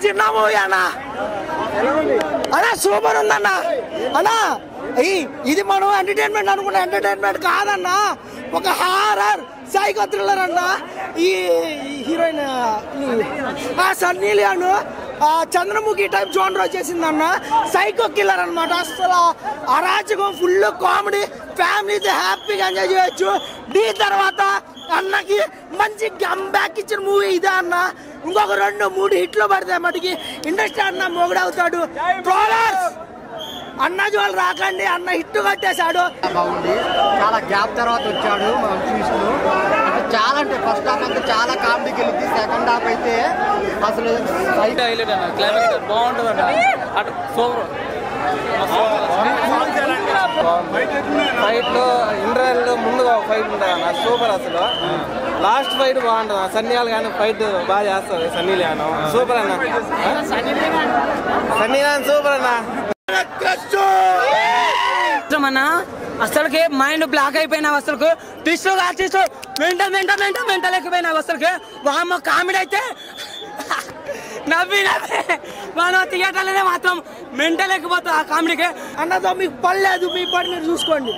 చిన్న మూవీ అన్న అన్నా సూపర్ ఉందన్న అన్నా ఈ ఇది మనం ఎంటర్టైన్మెంట్ అనుకున్న ఎంటర్టైన్మెంట్ కాదన్నా ఒక హారర్ సైకో థ్రిల్లర్ అన్న ఈ హీరోయిన్ ఆ సన్నీ లియోన్ ఆ చంద్రముఖి టైప్ జోనర్ వచ్చేసిందన్న సైకో కిల్లర్ అనమాట అసలు అరాచకం ఫుల్ కామెడీ ఫ్యామిలీతో హ్యాపీగా ఎంజాయ్ చేయొచ్చు దీ తర్వాత అన్నకి మంచి గమ్ బ్యాక్ ఇచ్చిన మూవీ ఇదే అన్న ఇంకొక రెండు మూడు హిట్లు పడితే మటుకి ఇండస్ట్రీ అన్న మొగుడవుతాడు ట్రోలర్స్ అన్న జోలు రాకండి అన్న హిట్ కట్టేశాడు బాగుంది చాలా గ్యాప్ తర్వాత వచ్చాడు మనం చూసినాం అంటే చాలా అంటే ఫస్ట్ హాఫ్ అంతా చాలా కామెడీకి వెళ్ళింది సెకండ్ హాఫ్ అయితే అసలు ఫైట్ హైలైట్ అన్న క్లైమాక్స్ బాగుంటుంది అన్న అటు సూపర్ ఫైట్ లో ఇంటర్వెల్ లో ముందుగా ఒక ఫైట్ ఉంటుంది అన్న సూపర్ అసలు లాస్ట్ ఫైట్ బాగుంటుంది అన్న సన్నీయాలు కానీ ఫైట్ బాగా చేస్తుంది సన్నీ లియాన్ సూపర్ అన్న సన్నీ లియాన్ సూపర్ అన్న అన్న అసలుకి మైండ్ బ్లాక్ అయిపోయినావు అసలుకు tissue tissue mental mental mental mental అయిపోయినావు అసలుకి వామ్మ కామెడీ అయితే నవ్వి నవ్వి మనం థియేటర్లోనే మాత్రం మెంటల్ ఎక్కిపోతుంది ఆ కామెడీకి అన్నదో మీకు పర్లేదు మీ పని మీరు చూసుకోండి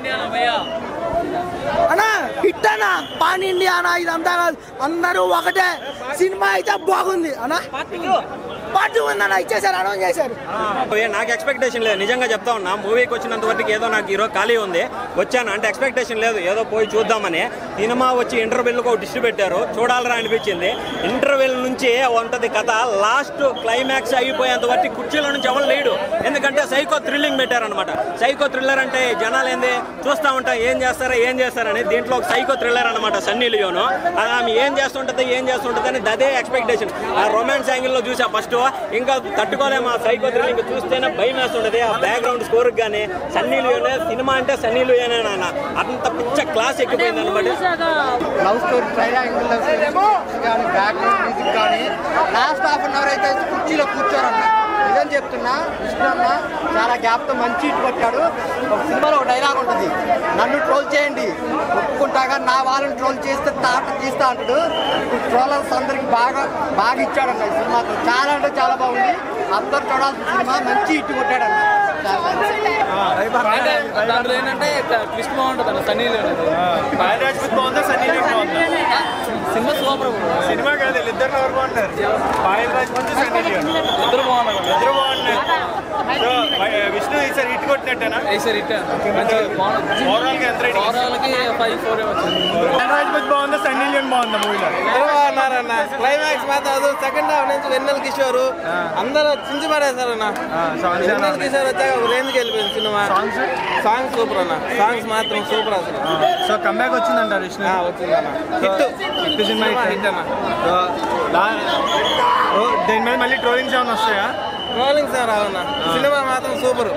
అన్నా హిట్ అన్నా పాన్ ఇండియా అన్నా ఇదంతా కాదు అందరూ ఒకటే సినిమా అయితే బాగుంది అన్నా పాటు ఉందన్న ఇచ్చేసారు అనౌన్స్ చేశారు ఏ, నాకు ఎక్స్పెక్టేషన్ లేదు నిజంగా చెప్తా ఉన్నా మూవీకి వచ్చినంత వరకు ఏదో నాకు ఈరోజు ఖాళీ ఉంది వచ్చాను అంటే ఎక్స్పెక్టేషన్ లేదు ఏదో పోయి చూద్దామని సినిమా వచ్చి ఇంటర్వెల్కి ఒక డిస్ట్రి పెట్టారు చూడాలరా అనిపించింది ఇంటర్వెల్ నుంచి ఉంటది కథ లాస్ట్ క్లైమాక్స్ అయిపోయేంత వరకు కుర్చీలో నుంచి ఎవరు లేడు ఎందుకంటే సైకో థ్రిల్లింగ్ పెట్టారనమాట సైకో థ్రిల్లర్ అంటే జనాలు ఏంది చూస్తా ఉంటాం ఏం చేస్తారా ఏం చేస్తారని దీంట్లో ఒక సైకో థ్రిల్లర్ అనమాట సన్నీ లియోను అది ఆమె ఏం చేస్తుంటది ఏం చేస్తుంటది అని అదే ఎక్స్పెక్టేషన్ ఆ రొమాన్స్ యాంగిల్లో చూసా ఫస్ట్ ఇంకా తట్టుకోలేము ఆ సైకో థ్రిల్లింగ్ చూస్తేనే భయం వేస్తుంటది ఆ బ్యాక్గ్రౌండ్ స్కోర్ కానీ సన్నీ లియోనే సినిమా అంటే సన్నీ లియోనే నాన్న అంత పిచ్చ క్లాస్ ఎక్కిపోయింది అనమాట love story triangle love story కానీ బ్యాక్గ్రౌండ్ మ్యూజిక్ కానీ లాస్ట్ హాఫ్ అన్ అవర్ అయితే కుర్చీలో కూర్చోరన్న నిజం చెప్తున్నా విష్ణు అన్న చాలా గ్యాప్తో మంచి ఇటు కొట్టాడు ఒక సినిమాలో ఒక డైలాగ్ ఉంటుంది నన్ను ట్రోల్ చేయండి ఒప్పుకుంటాగా నా వాళ్ళని ట్రోల్ చేస్తే తాట తీస్తా అంటాడు ఇప్పుడు ట్రోలర్స్ అందరికి బాగా బాగా ఇచ్చాడన్న ఈ సినిమాతో చాలా అంటే చాలా బాగుంది అందరు చూడాల్సిన సినిమా మంచి ఇటు కొట్టాడన్న చాలా అంటే దాంట్లో ఏంటంటే ట్విస్ట్ బాగుంటుంది అన్న సన్నీ లియోన్ బాగా రాజ్పూత్ బాగుందా సన్నీ లియోన్ బాగుందా సినిమా సూపర్ సినిమా కాదు ఇద్దరు ఎవరు బాగుంటారు పాయల్ రాజ్పూత్ సన్నీ లియోన్ ఇద్దరు బాగున్నారు ఇద్దరు బాగున్నారు సో విష్ణు ఈసారి హిట్ కొట్టినట్టేనా ఈసారి హిట్ మంచిగా బాగుంది ఓవరాల్ గా ఎంత రేటింగ్ ఓవరాల్కి ఫైవ్ ఫోర్ వచ్చింది పాయల్ రాజ్పూత్ బాగుందా సన్నీ లియోన్ బాగుందా మూవీలో అందరూ బాగున్నారన్న క్లైమాక్స్ మాత్రం అది సెకండ్ హాఫ్ నుంచి వెన్నెల కిషోర్ అందరూ చించి పడేశారన్న వెన్నెల కిషోర్ వచ్చాక ఒక రేంజ్కి వెళ్ళిపోయింది సినిమా సాంగ్స్ సాంగ్స్ సూపర్ అన్న సాంగ్స్ మాత్రం సూపర్ అసలు సో కంబ్యాక్ వచ్చిందంటారు విష్ణు ఆ, వచ్చిందన్న hit hit cinema hit hit అన్న సో లా- ఓ, దీని మీద మళ్ళీ ట్రోలింగ్స్ ఏమైనా వస్తాయా ట్రోలింగ్ సార్ రావన్న సినిమా మాత్రం సూపర్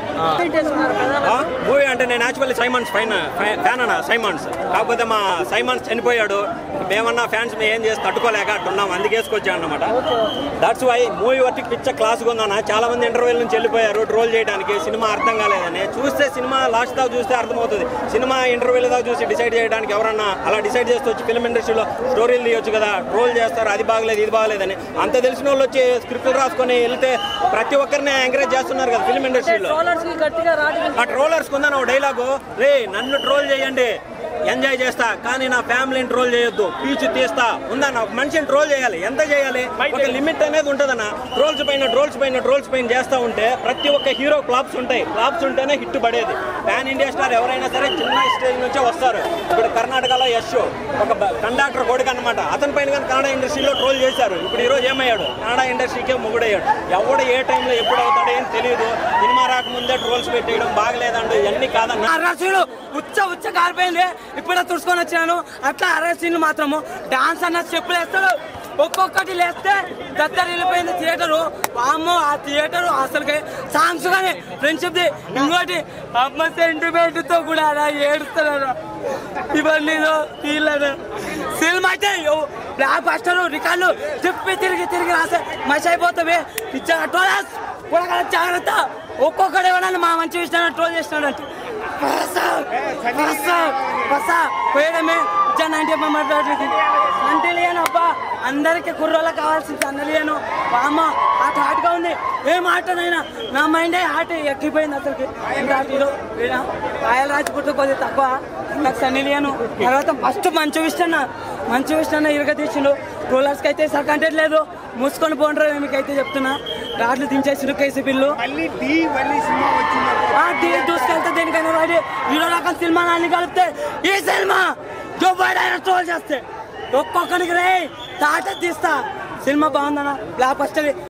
మూవీ అంటే నేను యాక్చువల్లీ సైమన్స్ ఫైన్ ఫ్యాన్ అన్న సైమన్స్ కాకపోతే మా సైమన్స్ చనిపోయాడు మేమన్నా ఫ్యాన్స్ మేము ఏం చేసి తట్టుకోలేక అట్టున్నాం అందుకే వేసుకొచ్చాను అనమాట దట్స్ వై మూవీ వరకు పిచ్చ క్లాస్గా ఉందన్న చాలా మంది ఇంటర్వ్యూల నుంచి వెళ్ళిపోయారు ట్రోల్ చేయడానికి సినిమా అర్థం కాలేదని చూస్తే సినిమా లాస్ట్ దాకా చూస్తే అర్థమవుతుంది సినిమా ఇంటర్వ్యూల దాకా చూసి డిసైడ్ చేయడానికి ఎవరన్నా అలా డిసైడ్ చేస్తూ వచ్చి ఫిల్మ్ ఇండస్ట్రీలో స్టోరీలు తీయొచ్చు కదా ట్రోల్ చేస్తారు అది బాగలేదు ఇది బాగలేదని అంత తెలిసిన వాళ్ళు వచ్చి స్క్రిప్ట్లు రాసుకొని వెళ్తే ప్రతి ఒక్కరిని ఎంకరేజ్ చేస్తున్నారు కదా ఫిల్మ్ ఇండస్ట్రీలో ఆ ట్రోలర్స్ ఉందని ఒక డైలాగు రే నన్ను ట్రోల్ చేయండి ఎంజాయ్ చేస్తా కానీ నా ఫ్యామిలీని ట్రోల్ చేయొద్దు పీచు తీస్తా ఉందన్న ఒక మనిషిని ట్రోల్ చేయాలి ఎంత చేయాలి ఒక లిమిట్ అనేది ఉంటుందన్న ట్రోల్స్ పైన ట్రోల్స్ పైన ట్రోల్స్ పైన చేస్తా ఉంటే ప్రతి ఒక్క హీరో క్లాప్స్ ఉంటాయి క్లాప్స్ ఉంటేనే హిట్ పడేది పాన్ ఇండియా స్టార్ ఎవరైనా సరే చిన్న స్టేజ్ నుంచే వస్తారు ఇప్పుడు కర్ణాటకలో యశ్ ఒక కండక్టర్ కొడుకు అనమాట అతని పైన కానీ కన్నడ ఇండస్ట్రీలో ట్రోల్ చేశారు ఇప్పుడు ఈ రోజు ఏమయ్యాడు కన్నడ ఇండస్ట్రీకే మొగుడయ్యాడు ఎవడు ఏ టైంలో ఎప్పుడు అవుతాడో ఏం తెలియదు సినిమా రాకముందే ట్రోల్స్ పెట్టేయడం బాగలేదండి ఇవన్నీ కాదన్న అరసీలు ఉచ్చ ఉచ్చ కాలిపోయింది ఇప్పుడే తుడుచుకొని వచ్చినాను అట్లా అరసీలు మాత్రము డాన్స్ అన్న చెప్పులు వేస్తాడు ఒక్కొక్కటి లేస్తే దత్తర్ వెళ్ళిపోయింది థియేటరు వామ్మో ఆ థియేటర్ అసలుకి సాంగ్స్ కానీ ఫ్రెండ్షిప్ ది ఇంకోటి అమ్మ సెంటిమెంట్ తో కూడా అలా ఏడుస్తున్నారు ఇవన్నీ వీళ్ళను సినిమా అయితే బ్లాక్ బస్టర్ రికార్డులు తిప్పి తిరిగి తిరిగి రాసే మసి అయిపోతావి ఇచ్చారు టోలాస్ కూడా జాగ్రత్త ఒక్కొక్కడు ఎవరన్నా మా మంచి విషయాన్ని ట్రోల్ చేస్తున్నాడు పోయడమే నైన్టీ మాట్లాడేది అంతలియను అబ్బా అందరికి కుర్రోళ్ళకి కావాల్సింది అందలియను అమ్మ ఆ హాట్ హాట్ గా ఉంది ఏం ఆటనైనా నా మైండే హాట్ ఎక్కిపోయింది అసలుకి ఇంకా హీరో వీణ రాయల్ రాజపుత్ర కొద్దిగా తక్కువ నాకు సన్నీ లియోను తర్వాత ఫస్ట్ మంచు విష్ణన్న మంచు విష్ణన్న ఇరగ తీసిండు రోలర్స్కి అయితే సర్కంటెడ్ లేదు మూసుకొని పోండ్రు మీకైతే చెప్తున్నా రాడ్లు దించేసిండు కేసీ బిల్లు మళ్ళీ డి మళ్ళీ సినిమా వచ్చింది ఆ టీ దూసుకెళ్తే దేనికైనా రాడి హీరో రకం సినిమా అన్ని కలిపితే ఈ సినిమా జోబాడైనా ట్రోల్ చేస్తే ఒక్కొక్కరికి రే తాట తీస్తా సినిమా బాగుందన్న బ్లాక్ బస్టర్